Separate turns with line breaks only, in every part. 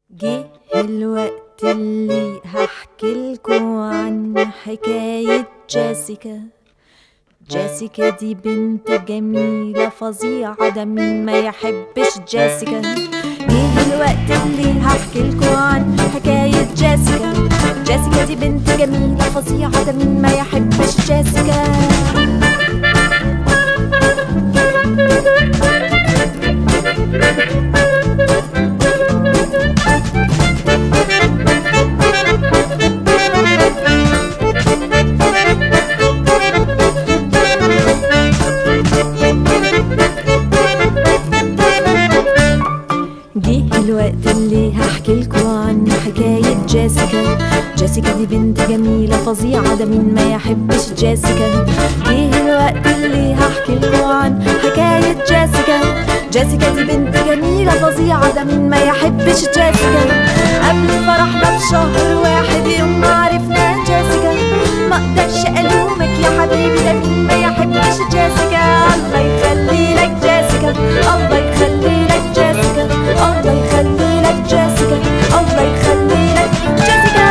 جه الوقت اللي هحكي لكم عن حكاية جاسيكا جاسيكا دي بنت جميلة فظيعة ده مين ما يحبش جاسيكا جه الوقت اللي هحكي لكم عن حكاية جاسيكا جاسيكا دي بنت جميلة فظيعة ده مين ما يحبش جاسيكا جه الوقت اللي هحكي لكم عن حكاية جاسيكا جاسيكا دي بنت جميلة فظيعة ده مين ما يحبش جاسيكا جه الوقت اللي هحكي لكم عن حكاية جاسيكا جاسيكا دي بنت جميلة فظيعة ده مين ما يحبش جاسيكا قبل فرحنا بشهر واحد يوم ما عرفنا جاسيكا ما اقدرش الومك يا حبيبي ده مين ما يحبش جاسيكا الله يخلي لك جاسيكا الله يخلي لك جاسيكا الله يخلي لك جاسيكا الله يخلي لك جاسيكا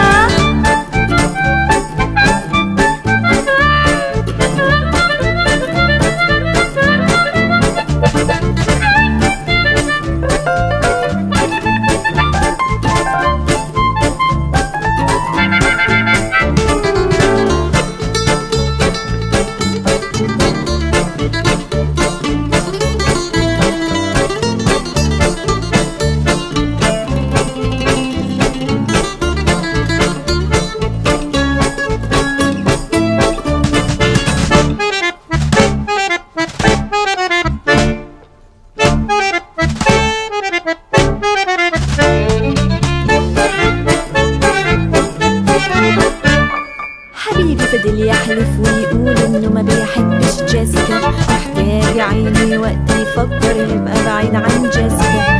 حبيبي فضل يحلف ويقول انه ما بيحبش جاسيكا محتاج عيني وقت يفكر يبقى بعيد عن جاسيكا